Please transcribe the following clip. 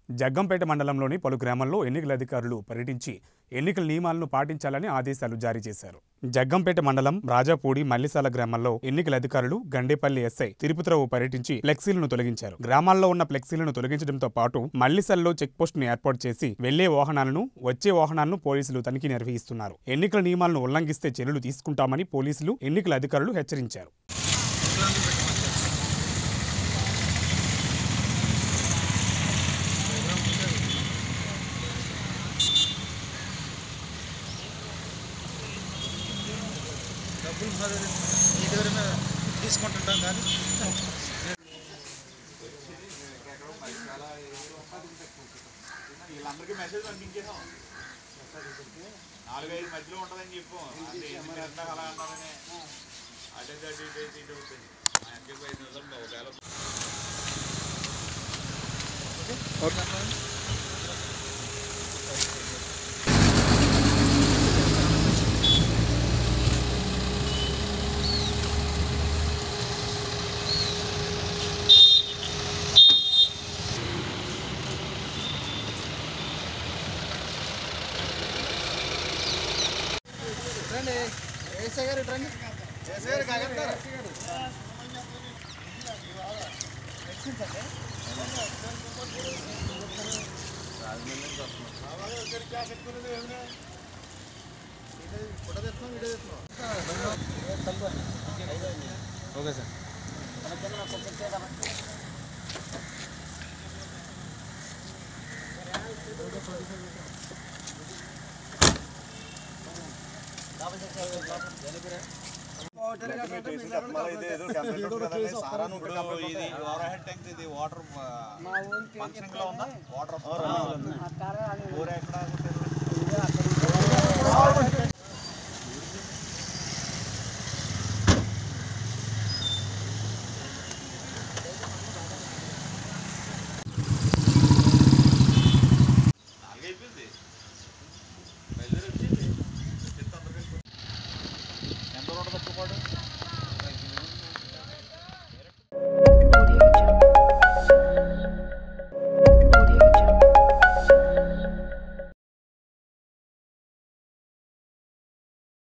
జగ్గంపేట మండలంలోని పలు గ్రామాల్లో ఎన్నికల అధికారులు పర్యటించి ఎన్నికల నియమాలను పాటించాలని ఆదేశాలు జారీ చేశారు జగ్గంపేట మండలం రాజాపూడి మల్లిసాల గ్రామాల్లో ఎన్నికల అధికారులు గండేపల్లి ఎస్ఐ తిరుపతిరావు పర్యటించి ఫ్లెక్సీలను తొలగించారు గ్రామాల్లో ఉన్న ఫ్లెక్సీలను తొలగించడంతో పాటు మల్లిసల్లో చెక్ పోస్ట్ ను ఏర్పాటు చేసి వెళ్లే వాహనాలను వచ్చే వాహనాలను పోలీసులు తనిఖీ నిర్వహిస్తున్నారు ఎన్నికల నియమాలను ఉల్లంఘిస్తే చర్యలు తీసుకుంటామని పోలీసులు ఎన్నికల అధికారులు హెచ్చరించారు డబ్బులు మా దగ్గర మీ దగ్గర తీసుకుంటుంటాం కానీ వీళ్ళందరికీ మెసేజ్ పంపించేసాం నాలుగైదు మధ్యలో ఉంటుందని చెప్పు అంటే ఎందుకు ఇందాక అలా అన్నారని అటే అటు ఇటు ఇటు ఇటు అవుతుంది మా ఎంతసేపు ఐదు నిమిషాలు ఒకవేళ రండి ఏసీ గారు ఇటు రండి ఏసీ గారు కాగలుగుతారు ఓకే సార్ ఇప్పుడు ఇది ఓవర్ హెడ్ ట్యాంక్ ఇది వాటర్ ఫంక్షన్ లో ఉందా వాటర్ ఊరు ఎక్కడ కొట్టారు?